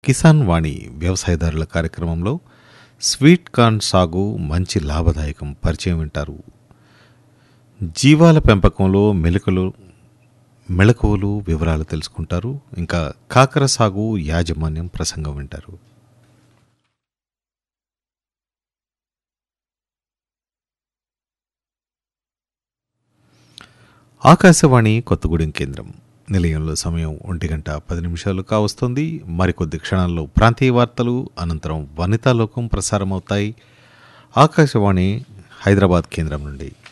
కిసాన్ వాణి వ్యవసాయదారుల కార్యక్రమంలో sweet corn సాగు మంచి లాభదాయకం పరిచయం వింటారు జీవాల పెంపకంలో మెలకులు మెళకువలు వివరాలు తెలుసుకుంటారు ఇంకా కాకర సాగు యాజమాన్యం ప్రసంగం వింటారు ఆకాశవాణి కొత్తగూడెం కేంద్రం నిలయంలో సమయం ఒంటి గంట పది నిమిషాలు కావస్తుంది మరికొద్ది క్షణాల్లో ప్రాంతీయ వార్తలు అనంతరం వనితాలోకం ప్రసారమవుతాయి ఆకాశవాణి హైదరాబాద్ కేంద్రం నుండి